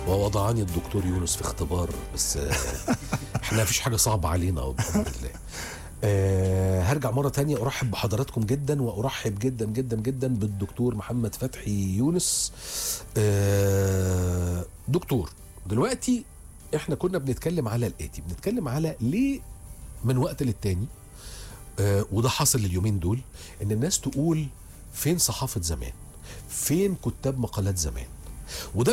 ووضعني الدكتور يونس في اختبار بس آه، احنا مفيش حاجه صعبه علينا بامر الله أه هرجع مرة تانية أرحب بحضراتكم جدا وأرحب جدا جدا جدا بالدكتور محمد فتحي يونس أه دكتور دلوقتي احنا كنا بنتكلم على الآتي بنتكلم على ليه من وقت للتاني أه وده حاصل اليومين دول ان الناس تقول فين صحافة زمان فين كتاب مقالات زمان وده